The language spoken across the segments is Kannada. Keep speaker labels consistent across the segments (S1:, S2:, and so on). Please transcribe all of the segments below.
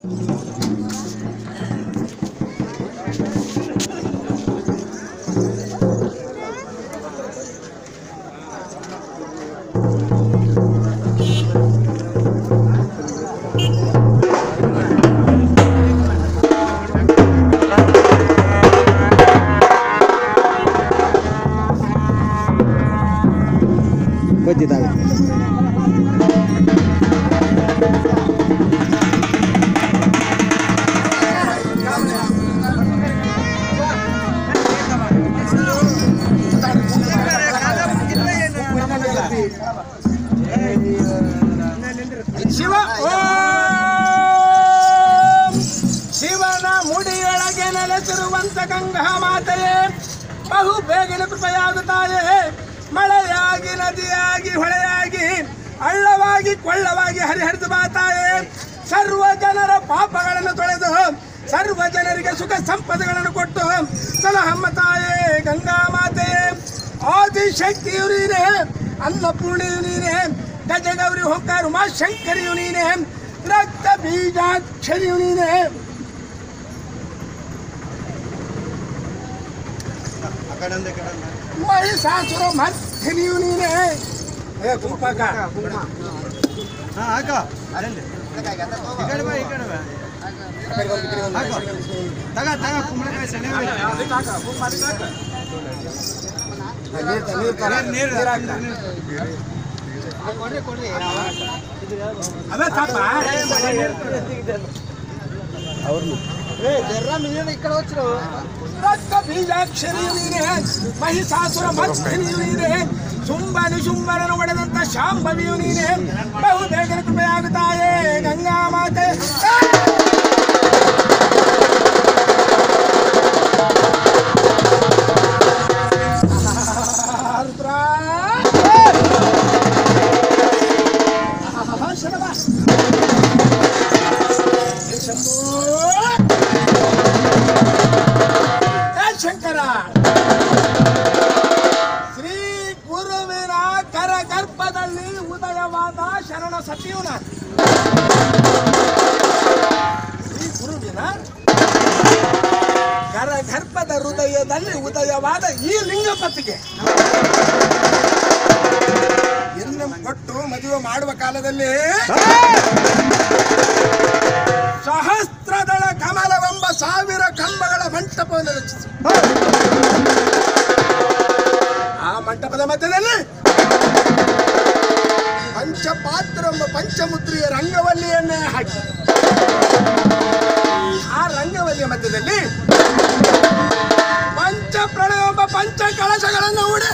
S1: ಗೊತ್ತಿದ್ದಾವೆ
S2: ಶಿವ ಓಂ! ಶಿವನ ಮುಡಿಯೊಳಗೆ ನೆಲೆಸಿರುವಂತ ಗಂಗಾ ಮಾತೆಯೇ ಬಹು ಬೇಗನೆ ಕೃಪೆಯಾಗುತ್ತಾಳೆ ಮಳೆಯಾಗಿ ನದಿಯಾಗಿ ಹೊಳೆಯಾಗಿ ಹಳ್ಳವಾಗಿ ಕೊಳ್ಳವಾಗಿ ಹರಿಹರಿದು ಬಾತಾಯೆ ಸರ್ವ ಜನರ ಪಾಪಗಳನ್ನು ತೊಳೆದು ಸರ್ವ ಜನರಿಗೆ ಸುಖ ಸಂಪದಗಳನ್ನು ಕೊಟ್ಟು ಸಲಹಮ್ಮ ತಾಯೇ ಗಂಗಾ ಮಾತೆಯೇ ಆದಿಶಕ್ತಿಯು ನೀನೇ ಅನ್ನಪೂರ್ಣಿಯು ನೀನೇ ಗಜಗೌರಿ ಹೊಂಕಾರ ಉಮಾ ಶಂಕರಿಯು ನೀನೇ ರಕ್ತ ಬೀಜಾಕ್ಷರಿಯು ನೀನೇ ಮಹಿಷಾಸುರ ಮರ್ಥಿನಿಯು ನೀನೇ ಏ ಕುಂಪಕ ಅವೇ ತಾಪ ರಕ್ತ ಬೀಜಾಕ್ಷರಿಯು ನೀನೇ ಮಹಿಷಾಸುರ ಮರ್ಥಿನಿಯು ನೀನೇ ಶುಂಭ ನಿಶುಂಭರನ್ನು ಒಡೆದಂತ ಶಾಂಭವಿಯು ನೀನೇ ಬಹು ಬೇಗನೆ ಕೃಪೆಯಾಗುತ್ತಾಯೇ ಗಂಗಾ ಮಾತೆ ಆರ್ದ್ರ. ಆಹಾ, ಶರಣ. ಹೇ ಶಂಭೋ. ಹೇ ಶಂಕರ ಶ್ರೀ ಗುರುವಿನ ಕರಗರ್ಭದಲ್ಲಿ ಉದಯವಾದ ಶರಣ ಸತಿಯು ನಾನು ಶ್ರೀ ಗುರುವಿನ ಕರಗರ್ಭದ ಹೃದಯದಲ್ಲಿ ಉದಯವಾದ ಈ ಲಿಂಗಪತಿಗೆ ಎನ್ನು ಕೊಟ್ಟು ಮದುವೆ ಮಾಡುವ ಕಾಲದಲ್ಲಿ ಸಹಸ್ರದಳ ಕಮಲವೆಂಬ ಸಾವಿರ ಕಂಬಗಳ ಮಂಟಪವನ್ನು ರಚಿಸಿ ಆ ಮಂಟಪದ ಮಧ್ಯದಲ್ಲಿ ಪಂಚಪಾತ್ರ ಎಂಬ ಪಂಚಮುದ್ರಿಯ ರಂಗವಲ್ಲಿಯನ್ನೇ ಹಾಕಿ ಆ ರಂಗವಲ್ಲಿಯ ಮಧ್ಯದಲ್ಲಿ ಪಂಚ ಪ್ರಣಯ ಎಂಬ ಪಂಚ ಕಳಶಗಳನ್ನು ಹೂಡಿ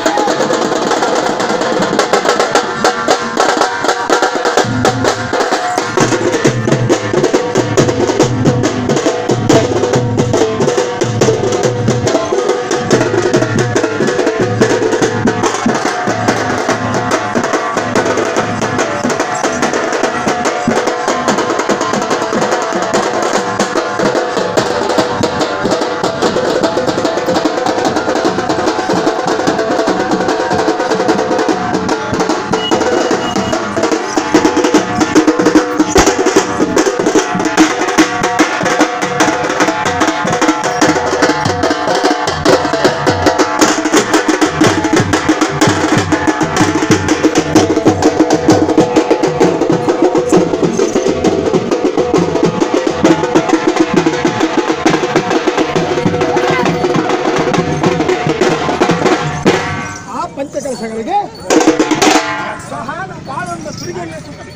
S2: ಆ ಪಂಚಕಲಶಗಳಿಗೆ ಸಹಾನ ಬಾಳೊಂದು ಸುರಿಗೆಯನ್ನು ಸುತ್ತಲಿ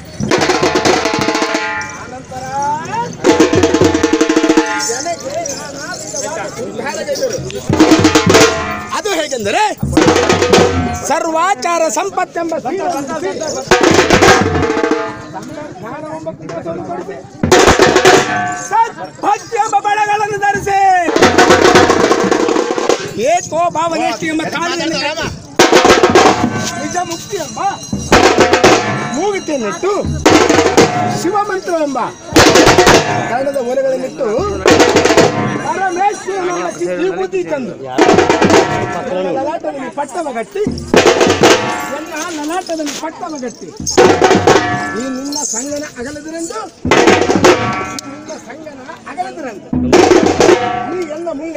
S2: ಆನಂತರ ಜನಕ್ಕೆ ನಾನಾ ವಿಧವಾದ ಶೃಂಗಾರಗೈದರು. ಅದು ಹೇಗೆಂದರೆ ಸರ್ವಾಚಾರ ಸಂಪತ್ತೆಂಬ ಸೀರೆಯನ್ನು ಧರಿಸಿ, ಜ್ಞಾನವೆಂಬ ಕುಂಕುಮವನ್ನು ತೊಡಿಸಿ, ಸದ್ಭಕ್ತಿ ಎಂಬ ಬಳೆಗಳನ್ನು ಧರಿಸಿ ಏಕೋ ಭಾವನೆಷ್ಟಿ ಎಂಬ ಕಾಲಿಯನ್ನು ಕಟ್ಟಿ, ನಿಜ ಮುಕ್ತಿ ಎಂಬ ಮೂಗಿತೆಯನ್ನಿಟ್ಟು ಶಿವಮಂತ್ರ ಎಂಬ ಕನ್ನಡದ ಒಲೆಗಳನ್ನಿಟ್ಟು ಪರಮೇಶ್ವರನ ಎಂಬ ಚಿ- ವಿಭೂತಿ ತಂದು ಲಲಾಟದಲ್ಲಿ ಪಟ್ಟವ ಗಟ್ಟಿ ಎಲ್ಲ ಲಲಾಟದಲ್ಲಿ ಪಟ್ಟವ ಗಟ್ಟಿ ಈ ನಿನ್ನ ಸಂಗನ ಅಗಲದಿರೆಂದು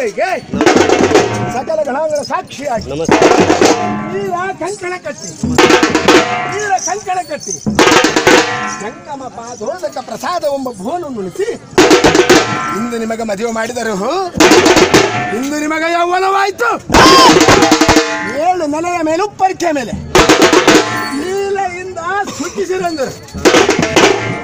S2: ಗಂಗೆಗೆ ಸಕಲ ಗಣಗಳ ಸಾಕ್ಷಿಯಾಗಿ
S1: ನಮಸ್ತೆ
S2: ನೀರ ಕಂಕಣ ಕಟ್ಟಿ ನೀರ ಕಂಕಣ ಕಟ್ಟಿ ಸಂಗಮ ಪಾದೋದಕ ಪ್ರಸಾದ ಎಂಬ ಭುವನ ನುಡಿಸಿ ಇಂದು ನಿಮಗೆ ಮದುವೆ ಮಾಡಿದರು ಇಂದು ನಿಮಗೆ ಯೌವನವಾಯ್ತು ಏಳು ನೆಲೆಯ ಮೇಲೆ ಉಪ್ಪರಿಕೆ ಮೇಲೆ ನೀಲೆಯಿಂದ ಸುಖಿಸಿರಂದರು